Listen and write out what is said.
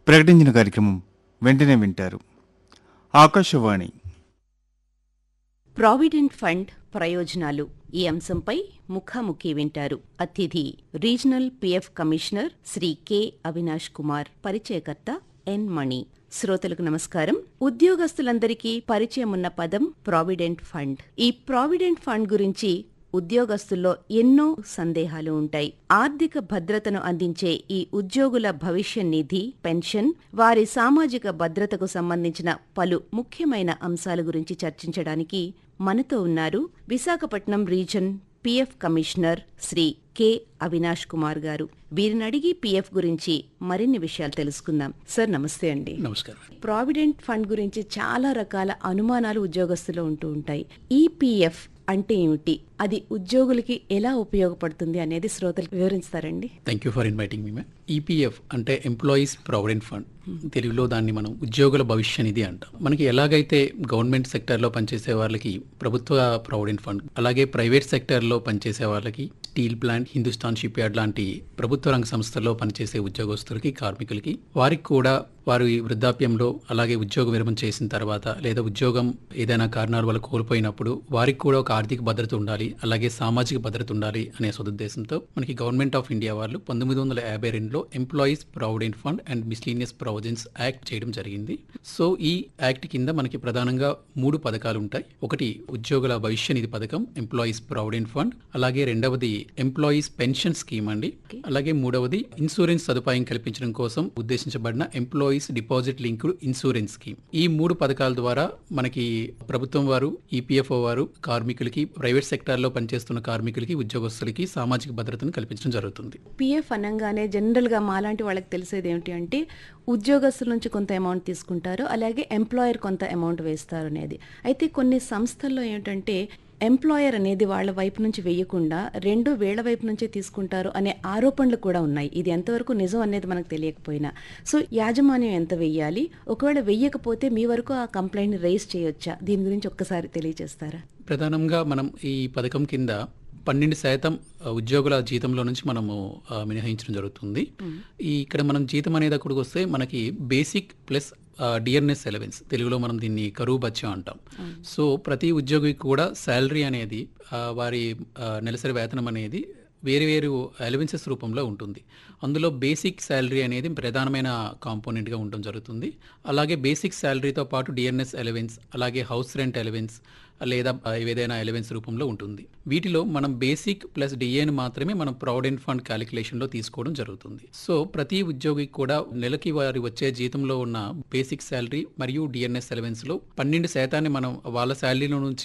ప్రకటించిన కార్యక్రమం వెంటనే వింటారు ఆకాశవాణి ప్రావిడెంట్ ఫండ్ ప్రయోజనాలు ఈ అంశంపై ముఖాముఖి వింటారు అతిథి regional PF commissioner Shri K Avinash Kumar పరిచయకర్త ఎన్ మణి శ్రోతలకు నమస్కారం ఉద్యోగస్తులందరికీ పరిచయం ఉన్న పదం ప్రావిడెంట్ ఫండ్ ఈ ప్రావిడెంట్ ఫండ్ గురించి ఉద్యోగస్తుల్లో ఎన్నో సందేహాలు ఉంటాయి ఆర్థిక భద్రతను అందించే ఈ ఉద్యోగుల భవిష్య నిధి పెన్షన్ వారి సామాజిక భద్రతకు సంబంధించిన పలు ముఖ్యమైన అంశాల గురించి చర్చించడానికి మనతో ఉన్నారు Visakhapatnam region PF commissioner Shri K Avinash Kumar గారు వీరిని అడిగి పిఎఫ్ గురించి మరిన్ని విషయాలు తెలుసుకుందాం సార్ నమస్తే అండి నమస్కారం ప్రావిడెంట్ ఫండ్ గురించి చాలా రకాల అనుమానాలు ఉద్యోగస్తులు ఉంటూ ఉంటాయి ఈపీఎఫ్ అంటే ఏమిటి అది ఉద్యోగులకి ఎలా ఉపయోగపడుతుంది అనేది శ్రోతలకు వివరిస్తారండి thank you for inviting me ma'am EPF అంటే ఎంప్లాయీస్ ప్రావిడెంట్ ఫండ్ తెలుగులో దాన్ని మనం ఉద్యోగుల భవిష్య నిధి అంటాం మనకి ఎలాగైతే గవర్నమెంట్ సెక్టర్లో పనిచేసే వాళ్ళకి ప్రభుత్వ ప్రావిడెంట్ ఫండ్ అలాగే ప్రైవేట్ సెక్టర్లో పనిచేసే వాళ్ళకి steel plant Hindustan shipyard లాంటి ప్రభుత్వ రంగ సంస్థల్లో పనిచేసే ఉద్యోగస్తులకి కార్మికులకి వారికి కూడా వారు ఈ వృద్ధాప్యంలో అలాగే ఉద్యోగ విరమణ చేసిన తర్వాత లేదా ఉద్యోగం ఏదైనా కారణాల వల్ల కోల్పోయినప్పుడు వారికి కూడా ఒక ఆర్థిక భద్రత ఉండాలి అలాగే సామాజిక భద్రత ఉండాలి అనే సదుద్దేశంతో మనకి గవర్నమెంట్ ఆఫ్ ఇండియా వాళ్ళు పంతొమ్మిది వందల యాభై రెండులో employees provident fund and miscellaneous provisions act చేయడం జరిగింది సో ఈ యాక్ట్ కింద మనకి ప్రధానంగా మూడు పథకాలు ఉంటాయి ఒకటి ఉద్యోగుల భవిష్య నిధి పథకం ఎంప్లాయీస్ ప్రావిడెంట్ ఫండ్ అలాగే రెండవది ఎంప్లాయీస్ పెన్షన్ స్కీమ్ అండి అలాగే మూడవది ఇన్సూరెన్స్ సదుపాయం కల్పించడం కోసం ఉద్దేశించబడిన employees deposit linked insurance scheme ఈ మూడు పథకాల ద్వారా మనకి ప్రభుత్వం వారు ఈపీఎఫ్ఓ వారు కార్మికులకి ప్రైవేట్ సెక్టార్లో పనిచేస్తున్న కార్మికులకి ఉద్యోగస్తులకి సామాజిక భద్రతను కల్పించడం జరుగుతుంది పిఎఫ్ అనగానే జనరల్ గా మాలాంటి వాళ్ళకి తెలిసేది ఏమిటి అంటే ఉద్యోగస్తుల నుంచి కొంత అమౌంట్ తీసుకుంటారు అలాగే ఎంప్లాయర్ కొంత అమౌంట్ వేస్తారు అనేది అయితే కొన్ని సంస్థల్లో ఏమిటంటే ఎంప్లాయర్ అనేది వాళ్ళ వైపు నుంచి వేయకుండా రెండు వేళ్ల వైపు నుంచే తీసుకుంటారు అనే ఆరోపణలు కూడా ఉన్నాయి ఇది ఎంతవరకు నిజం అనేది మనకు తెలియకపోయినా సో యాజమాన్యం ఎంత వెయ్యాలి ఒకవేళ వెయ్యకపోతే మీ వరకు ఆ కంప్లైంట్ రైజ్ చేయొచ్చా దీని గురించి ఒక్కసారి తెలియజేస్తారా ప్రధానంగా మనం ఈ పథకం కింద పన్నెండు శాతం ఆ, ఉద్యోగుల జీతంలో నుంచి మనము ఆ, మినహాయించడం జరుగుతుంది ఈ ఇక్కడ మనం జీతం అనేది అక్కడికి వస్తే మనకి బేసిక్ ప్లస్ డిఎన్ఎస్ ఎలవెన్స్ తెలుగులో మనం దీన్ని కరువు బత్యం అంటాం సో ప్రతి ఉద్యోగికి కూడా శాలరీ అనేది ఆ, వారి ఆ, నెలసరి వేతనం అనేది వేరు వేరు అలవెన్సెస్ రూపంలో ఉంటుంది అందులో బేసిక్ శాలరీ అనేది ప్రధానమైన కాంపోనెంట్గా ఉండడం జరుగుతుంది అలాగే బేసిక్ శాలరీతో పాటు డిఎన్ఎస్ ఎలవెన్స్ అలాగే హౌస్ రెంట్ ఎలవెన్స్ లేదా ఆ, ఏదైనా ఎలవెన్స్ రూపంలో ఉంటుంది వీటిలో మనం బేసిక్ ప్లస్ డిఏని మాత్రమే మనం ప్రావిడెంట్ ఫండ్ క్యాలిక్యులేషన్లో తీసుకోవడం జరుగుతుంది సో ప్రతి ఉద్యోగికి కూడా నెలకి వారి వచ్చే జీతంలో ఉన్న బేసిక్ శాలరీ మరియు డిఎన్ఎస్ ఎలవెన్స్లో పన్నెండు శాతాన్ని మనం వాళ్ళ శాలరీలో నుంచి